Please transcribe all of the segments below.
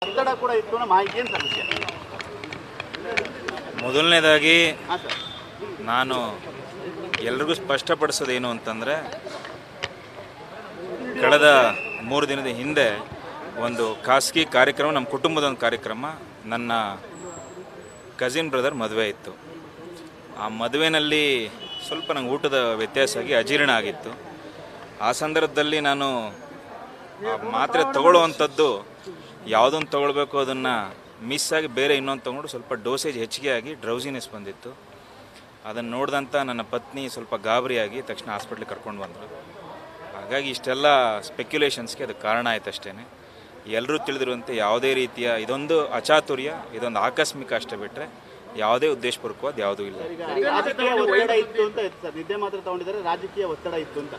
ಒತ್ತಡ ಕೂಡ ಇತ್ತು ಅನ್ನೋ ಮಾಹಿತಿ ಏನು ಸರ್ ವಿಷಯ ಮೊದಲನೇದಾಗಿ ಹಾಂ ಸರ್ ನಾನು ಎಲ್ರಿಗೂ ಸ್ಪಷ್ಟಪಡಿಸೋದೇನು ಅಂತಂದರೆ ಕಳೆದ ಮೂರು ದಿನದ ಹಿಂದೆ ಒಂದು ಖಾಸಗಿ ಕಾರ್ಯಕ್ರಮ ನಮ್ಮ ಕುಟುಂಬದ ಒಂದು ಕಾರ್ಯಕ್ರಮ ನನ್ನ ಕಸಿನ್ ಬ್ರದರ್ ಮದುವೆ ಇತ್ತು ಆ ಮದುವೆನಲ್ಲಿ ಸ್ವಲ್ಪ ನಂಗೆ ಊಟದ ವ್ಯತ್ಯಾಸ ಆಗಿ ಅಜೀರ್ಣ ಆಗಿತ್ತು ಆ ಸಂದರ್ಭದಲ್ಲಿ ನಾನು ಆ ಮಾತ್ರೆ ತಗೊಳ್ಳುವಂಥದ್ದು ಯಾವುದನ್ನು ತಗೊಳ್ಬೇಕು ಅದನ್ನು ಮಿಸ್ ಆಗಿ ಬೇರೆ ಇನ್ನೊಂದು ತೊಗೊಂಡು ಸ್ವಲ್ಪ ಡೋಸೇಜ್ ಹೆಚ್ಚಿಗೆ ಆಗಿ ಡ್ರೌಸಿನೆಸ್ ಬಂದಿತ್ತು ಅದನ್ನು ನೋಡಿದಂಥ ನನ್ನ ಪತ್ನಿ ಸ್ವಲ್ಪ ಗಾಬರಿಯಾಗಿ ತಕ್ಷಣ ಹಾಸ್ಪಿಟ್ಲಿಗೆ ಕರ್ಕೊಂಡು ಬಂದರು ಹಾಗಾಗಿ ಇಷ್ಟೆಲ್ಲ ಸ್ಪೆಕ್ಯುಲೇಷನ್ಸ್ಗೆ ಅದು ಕಾರಣ ಆಯ್ತು ಅಷ್ಟೇ ಎಲ್ಲರೂ ತಿಳಿದಿರುವಂತೆ ಯಾವುದೇ ರೀತಿಯ ಇದೊಂದು ಅಚಾತುರ್ಯ ಇದೊಂದು ಆಕಸ್ಮಿಕ ಅಷ್ಟೇ ಬಿಟ್ಟರೆ ಯಾವುದೇ ಉದ್ದೇಶಪೂರ್ವಕವಾದ ಯಾವುದೂ ಇಲ್ಲ ಈಗ ರಾಜಕೀಯ ಒತ್ತಡ ಇತ್ತು ಅಂತ ಇತ್ತು ಸರ್ ನಿದ್ದೆ ಮಾತ್ರ ತಗೊಂಡಿದ್ದಾರೆ ರಾಜಕೀಯ ಒತ್ತಡ ಇತ್ತು ಅಂತ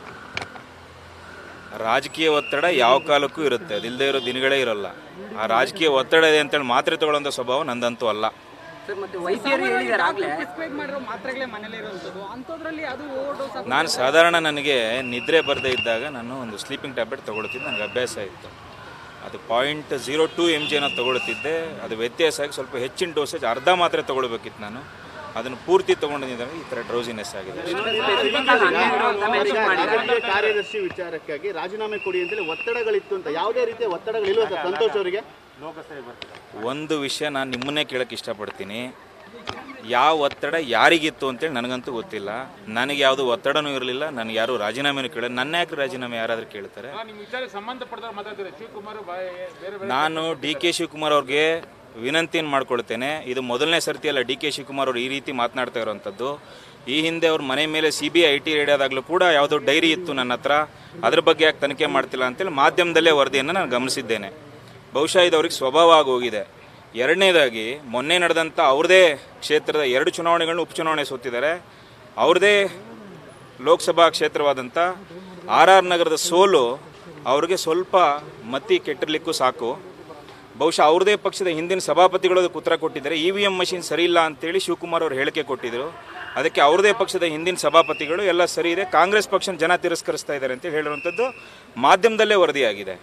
ರಾಜಕೀಯ ಒತ್ತಡ ಯಾವ ಕಾಲಕ್ಕೂ ಇರುತ್ತೆ ಅದಿಲ್ಲದೆ ಇರೋ ದಿನಗಳೇ ಇರೋಲ್ಲ ಆ ರಾಜಕೀಯ ಒತ್ತಡ ಇದೆ ಅಂತೇಳಿ ಮಾತ್ರೆ ತಗೊಳ್ಳೋಂಥ ಸ್ವಭಾವ ನಂದಂತೂ ಅಲ್ಲ ಸರ್ ಮತ್ತೆ ವೈದ್ಯರು ಹೇಳಿದ್ದಾರೆ ಆಗ್ಲೇ ಪ್ರಿಸ್ಕ್ರೈಬ್ ಮಾಡಿರೋ ಮಾತ್ರೆಗಳೇ ಮನೇಲಿ ಇರುವಂಥದ್ದು ಅಂಥದ್ರಲ್ಲಿ ಅದು ಓವರ್ ಡೋಸ್ ನಾನು ಸಾಧಾರಣ ನನಗೆ ನಿದ್ರೆ ಬರದೇ ಇದ್ದಾಗ ನಾನು ಒಂದು ಸ್ಲೀಪಿಂಗ್ ಟ್ಯಾಬ್ಲೆಟ್ ತೊಗೊಳ್ತಿದ್ದೆ ನನಗೆ ಅಭ್ಯಾಸ ಇತ್ತು ಅದು ಪಾಯಿಂಟ್ ಝೀರೋ ಟು ಎಮ್ ಜಿನ ತೊಗೊಳ್ತಿದ್ದೆ ಅದು ವ್ಯತ್ಯಾಸ ಆಗಿ ಸ್ವಲ್ಪ ಹೆಚ್ಚಿನ ಡೋಸೇಜ್ ಅರ್ಧ ಮಾತ್ರೆ ತೊಗೊಳ್ಬೇಕಿತ್ತು ನಾನು ಅದನ್ನು ಪೂರ್ತಿ ತೊಗೊಂಡಿದ್ದಾಗ ಈ ಥರ ಡ್ರೌಸಿನೆಸ್ ಆಗಿದೆ ಸ್ಪೆಸಿಫಿಕ್ ಆಗಿ ಹನ್ನೆರಡು ಅಂತ ಮೆನ್ಷನ್ ಮಾಡಿದ್ದಾರೆ ರಾಜಕೀಯ ಕಾರ್ಯದರ್ಶಿ ವಿಚಾರಕ್ಕಾಗಿ ರಾಜೀನಾಮೆ ಕೊಡಿ ಅಂತೇಳಿ ಒತ್ತಡಗಳಿತ್ತು ಅಂತ ಯಾವುದೇ ರೀತಿಯ ಒತ್ತಡಗಳಿಲ್ವಾ ಸರ್ ಸಂತೋಷ್ ಅವರಿಗೆ ಒಂದು ವಿಷಯ ನಾನು ನಿಮ್ಮನ್ನೇ ಕೇಳಕ್ಕೆ ಇಷ್ಟಪಡ್ತೀನಿ ಯಾವ ಒತ್ತಡ ಯಾರಿಗಿತ್ತು ಅಂತೇಳಿ ನನಗಂತೂ ಗೊತ್ತಿಲ್ಲ ನನಗೆ ಯಾವುದು ಒತ್ತಡನೂ ಇರಲಿಲ್ಲ ನನಗೆ ಯಾರು ರಾಜೀನಾಮೆನೂ ಕೇಳ ನನ್ನ ಯಾಕೆ ರಾಜೀನಾಮೆ ಯಾರಾದರೂ ಕೇಳ್ತಾರೆ ನಿಮ್ಮ ವಿಚಾರಕ್ಕೆ ಸಂಬಂಧಪಟ್ಟವ್ರು ಮಾತಾಡ್ತಾರೆ ಶಿವಕುಮಾರ್ ಬಾಯ್ ಬೇರೆ ನಾನು ಡಿ ಕೆ ಶಿವಕುಮಾರ್ ಅವ್ರಿಗೆ ವಿನಂತಿಯನ್ನು ಮಾಡ್ಕೊಳ್ತೇನೆ ಇದು ಮೊದಲನೇ ಸರ್ತಿ ಅಲ್ಲ ಡಿ ಕೆ ಶಿವಕುಮಾರ್ ಅವರು ಈ ರೀತಿ ಮಾತನಾಡ್ತಾ ಇರೋವಂಥದ್ದು ಈ ಹಿಂದೆ ಅವ್ರ ಮನೆ ಮೇಲೆ ಸಿ ಬಿ ಐ ಟಿ ರೇಡ್ ಆದಾಗಲೂ ಕೂಡ ಯಾವುದೋ ಡೈರಿ ಇತ್ತು ನನ್ನ ಹತ್ರ ಅದ್ರ ಬಗ್ಗೆ ಯಾಕೆ ತನಿಖೆ ಮಾಡ್ತಿಲ್ಲ ಅಂತೇಳಿ ಮಾಧ್ಯಮದಲ್ಲೇ ವರದಿಯನ್ನು ನಾನು ಗಮನಿಸಿದ್ದೇನೆ ಬಹುಶಃ ಇದು ಅವ್ರಿಗೆ ಸ್ವಭಾವ ಆಗಿ ಹೋಗಿದೆ ಎರಡನೇದಾಗಿ ಮೊನ್ನೆ ನಡೆದಂಥ ಅವ್ರದೇ ಕ್ಷೇತ್ರದ ಎರಡು ಚುನಾವಣೆಗಳನ್ನ ಉಪಚುನಾವಣೆ ಸೋತಿದ್ದಾರೆ ಅವ್ರದೇ ಲೋಕಸಭಾ ಕ್ಷೇತ್ರವಾದಂಥ ಆರ್ ಆರ್ ನಗರದ ಸೋಲು ಅವ್ರಿಗೆ ಸ್ವಲ್ಪ ಮತಿ ಕೆಟ್ಟಿರ್ಲಿಕ್ಕೂ ಸಾಕು ಬಹುಶಃ ಅವ್ರದೇ ಪಕ್ಷದ ಹಿಂದಿನ ಸಭಾಪತಿಗಳು ಅದಕ್ಕೆ ಉತ್ತರ ಕೊಟ್ಟಿದ್ದಾರೆ ಇ ವಿ ಎಂ ಮಷಿನ್ ಸರಿ ಇಲ್ಲ ಅಂತೇಳಿ ಶಿವಕುಮಾರ್ ಅವರು ಹೇಳಿಕೆ ಕೊಟ್ಟಿದ್ರು ಅದಕ್ಕೆ ಅವ್ರದೇ ಪಕ್ಷದ ಹಿಂದಿನ ಸಭಾಪತಿಗಳು ಎಲ್ಲ ಸರಿ ಇದೆ ಕಾಂಗ್ರೆಸ್ ಪಕ್ಷನ ಜನ ತಿರಸ್ಕರಿಸ್ತಾ ಇದ್ದಾರೆ ಅಂತ ಹೇಳಿರುವಂಥದ್ದು ಮಾಧ್ಯಮದಲ್ಲೇ ವರದಿಯಾಗಿದೆ